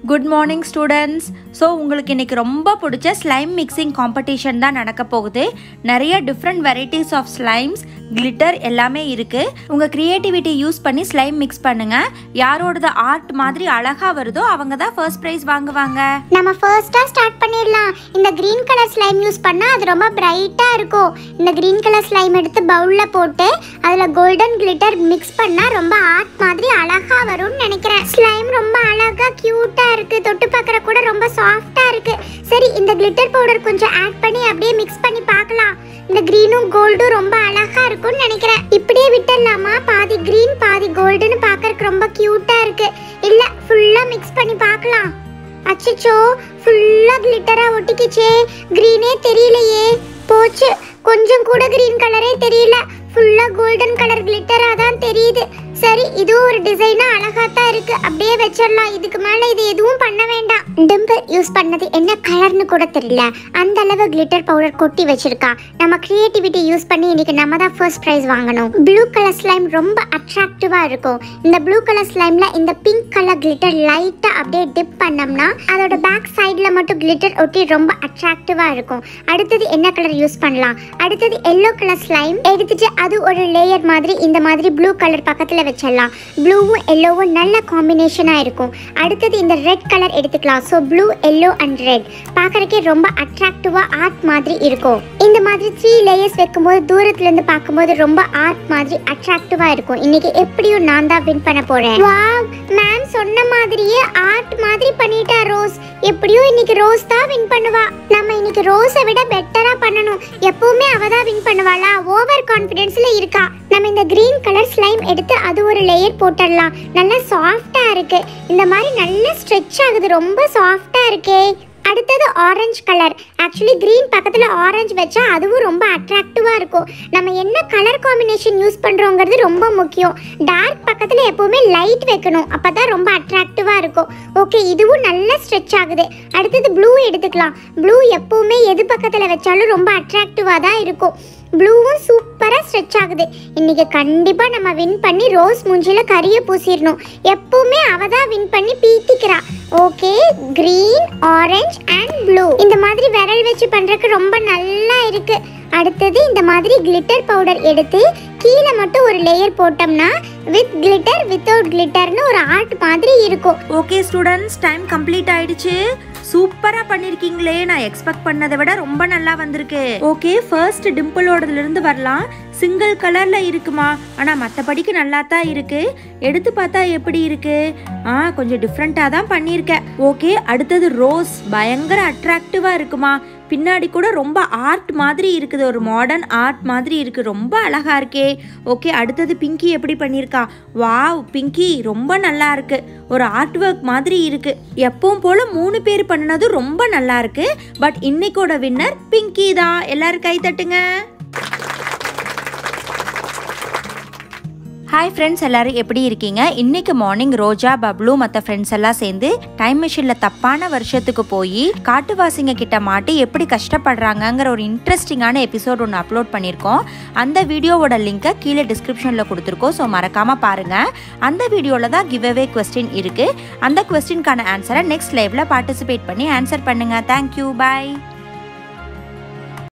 good morning students so உங்களுக்கு இன்றைக்கி ரொம்ப பிடிச்ச ஸ்லைம் மிக்சிங் காம்படிஷன் தான் நடக்க போகுது நிறைய different varieties of slimes glitter எல்லாமே இருக்குது உங்கள் க்ரியேட்டிவிட்டி யூஸ் பண்ணி ஸ்லைம் மிக்ஸ் பண்ணுங்கள் யாரோடது ஆர்ட் மாதிரி அழகாக வருதோ அவங்க தான் ஃபர்ஸ்ட் ப்ரைஸ் வாங்குவாங்க நம்ம ஃபர்ஸ்டா ஸ்டார்ட் பண்ணிடலாம் இந்த கிரீன் கலர் ஸ்லைம் யூஸ் பண்ணா அது ரொம்ப பிரைட்டா இருக்கும் இந்த கிரீன் கலர் ஸ்லைம் எடுத்து பவுல்ல போட்டு அதுல கோல்டன் கிளிட்டர் மிக்ஸ் பண்ணா ரொம்ப ஆர்ட் மாதிரி அழகா வரும்னு நினைக்கிறேன் ஸ்லைம் ரொம்ப அழகா கியூட்டா இருக்கு தொட்டு பார்க்கற கூட ரொம்ப சாஃப்டா இருக்கு சரி இந்த கிளிட்டர் பவுடர் கொஞ்சம் ஆட் பண்ணி அப்படியே மிக்ஸ் பண்ணி பார்க்கலாம் இந்த கிரீனும் கோல்டும் ரொம்ப அழகா இருக்கும்னு நினைக்கிறேன் இப்படியே விட்டுடலாமா பாதி கிரீன் பாதி கோல்டுன்னு பார்க்கறதுக்கு ரொம்ப கியூட்டா இருக்கு இல்ல ஃபுல்லா மிக்ஸ் பண்ணி பார்க்கலாம் அச்சச்சோ ஃபுல்லா கிளிட்டரா ஒட்டிக்கிச்சே கிரீனே தெரியலையே போச்சு கொஞ்சம் கூட கிரீன் கலரே தெரியல ஃபுல்லா கோல்டன் கலர் கிளிட்டரா தான் தெரியுது சரி இதுவும் ஒரு டிசைனா அழகா தான் இருக்கு அப்படியே வச்சிடலாம் இதுக்கு மேல இது எதுவும் பண்ண வேண்டாம் டிம்பிள் யூஸ் பண்ணது என்ன கலர்னு கூட தெரியல அந்த அளவு கிளிட்டர் பவுடர் கொட்டி வச்சிருக்கா நம்ம கிரியேட்டிவிட்டி யூஸ் பண்ணி இன்னைக்கு நம்ம தான் ஃபர்ஸ்ட் ப்ரைஸ் வாங்கணும் ப்ளூ கலர் ஸ்லைம் ரொம்ப அட்ராக்டிவா இருக்கும் இந்த ப்ளூ கலர் ஸ்லைம்ல இந்த பிங்க் கலர் கிளிட்டர் லைட்டா அப்படியே டிப் பண்ணோம்னா அதோட பேக் சைடுல மட்டும் கிளிட்டர் ஒட்டி ரொம்ப அட்ராக்டிவா இருக்கும் அடுத்தது என்ன கலர் யூஸ் பண்ணலாம் அடுத்தது எல்லோ கலர் ஸ்லைம் எடுத்துட்டு அது ஒரு லேயர் மாதிரி இந்த மாதிரி ப்ளூ கலர் பக்கத்துல வச்சிடலாம் ப்ளூவும் எல்லோவும் நல்ல காம்பினேஷனா இருக்கும் அடுத்தது இந்த ரெட் கலர் எடுத்துக்கலாம் so blue yellow and red பார்க்கறதுக்கே ரொம்ப அட்ராக்டிவா ஆர்ட் மாதிரி இருக்கும் இந்த மாதிரி த்ரீ லேயர்ஸ் வைக்கும்போது தூரத்துல இருந்து பார்க்கும்போது ரொம்ப ஆர்ட் மாதிரி அட்ராக்டிவா இருக்கும் இன்னைக்கு எப்படியும் நான் தான் வின் பண்ண போறேன் வாவ் மேம் சொன்ன மாதிரியே ஆர்ட் மாதிரி பண்ணிட்டா ரோஸ் எப்படியும் இன்னைக்கு ரோஸ் தான் வின் பண்ணுவா நம்ம இன்னைக்கு ரோஸை விட பெட்டரா பண்ணணும் எப்பவுமே அவ தான் வின் பண்ணுவாளா ஓவர் கான்ஃபிடென்ஸ்ல இருக்கா நம்ம இந்த கிரீன் கலர் ஸ்லைம் எடுத்து அது ஒரு லேயர் போட்டுடலாம் நல்லா சாஃப்டா இருக்கு இந்த மாதிரி நல்லா ஸ்ட்ரெச் ஆகுது ரொம்ப சாஃப்டா இருக்கே அடுத்தது ஆரஞ்சு கலர் ஆக்சுவலி க்ரீன் பக்கத்தில் ஆரஞ்சு வச்சா அதுவும் ரொம்ப அட்ராக்டிவாக இருக்கும் நம்ம என்ன கலர் காம்பினேஷன் யூஸ் பண்ணுறோங்கிறது ரொம்ப முக்கியம் டார்க் பக்கத்தில் எப்போவுமே லைட் வைக்கணும் அப்போ தான் ரொம்ப அட்ராக்டிவாக இருக்கும் ஓகே இதுவும் நல்லா ஸ்ட்ரெச் ஆகுது அடுத்தது ப்ளூ எடுத்துக்கலாம் ப்ளூ எப்போவுமே எது பக்கத்தில் வச்சாலும் ரொம்ப அட்ராக்டிவாக தான் இருக்கும் ப்ளூவும் சூப்பராக ஸ்ட்ரெச் ஆகுது இன்னைக்கு கண்டிப்பாக நம்ம வின் பண்ணி ரோஸ் மூஞ்சில கரிய பூசிடணும் எப்பவுமே அவ தான் வின் பண்ணி பீத்திக்கிறா okay green orange and blue இந்த மாதிரி விரல் வச்சு பண்றதுக்கு ரொம்ப நல்லா இருக்கு அடுத்தது இந்த மாதிரி கிளிட்டர் பவுடர் எடுத்து கீழே மட்டும் ஒரு லேயர் போட்டோம்னா வித் கிளிட்டர் வித்தவுட் கிளிட்டர்னு ஒரு ஆர்ட் மாதிரி இருக்கும் ஓகே ஸ்டூடெண்ட்ஸ் டைம் கம்ப்ளீட் ஆயிடுச்சு சூப்பரா பண்ணிருக்கீங்களே நான் எக்ஸ்பெக்ட் பண்ணதை விட ரொம்ப நல்லா வந்திருக்கு ஓகே ஃபர்ஸ்ட் டிம்பிளோடதுல இருந்து வரலாம் சிங்கிள் கலர்ல இருக்குமா ஆனா மற்றபடிக்கு நல்லா தான் இருக்கு எடுத்து பார்த்தா எப்படி இருக்கு ஆ கொஞ்சம் டிஃப்ரெண்ட்டாக தான் பண்ணியிருக்கேன் ஓகே அடுத்தது ரோஸ் பயங்கர அட்ராக்டிவா இருக்குமா பின்னாடி கூட ரொம்ப ஆர்ட் மாதிரி இருக்குது ஒரு மாடர்ன் ஆர்ட் மாதிரி இருக்கு ரொம்ப அழகா இருக்கே ஓகே அடுத்தது பிங்கி எப்படி பண்ணியிருக்கா வாவ் பிங்கி ரொம்ப நல்லா இருக்கு ஒரு ஆர்ட் ஒர்க் மாதிரி இருக்கு எப்பவும் போல மூணு பேர் பண்ணது ரொம்ப நல்லா இருக்கு பட் இன்னைக்கோட வின்னர் பிங்கி தான் எல்லாரும் கை தட்டுங்க ஹாய் ஃப்ரெண்ட்ஸ் எல்லாரும் எப்படி இருக்கீங்க இன்னைக்கு மார்னிங் ரோஜா பப்ளு மற்ற ஃப்ரெண்ட்ஸ் எல்லாம் சேர்ந்து டைம் மிஷினில் தப்பான வருஷத்துக்கு போய் காட்டுவாசிங்க கிட்ட மாட்டி எப்படி கஷ்டப்படுறாங்கங்கிற ஒரு இன்ட்ரெஸ்டிங்கான எபிசோட் ஒன்று அப்லோட் பண்ணியிருக்கோம் அந்த வீடியோவோட லிங்கை கீழே டிஸ்கிரிப்ஷனில் கொடுத்துருக்கோம் ஸோ மறக்காமல் பாருங்கள் அந்த வீடியோவில் தான் கிவ் அவே கொஸ்டின் இருக்குது அந்த கொஸ்டின்கான ஆன்சரை நெக்ஸ்ட் லைவில் பார்ட்டிசிபேட் பண்ணி ஆன்சர் பண்ணுங்கள் தேங்க்யூ பாய்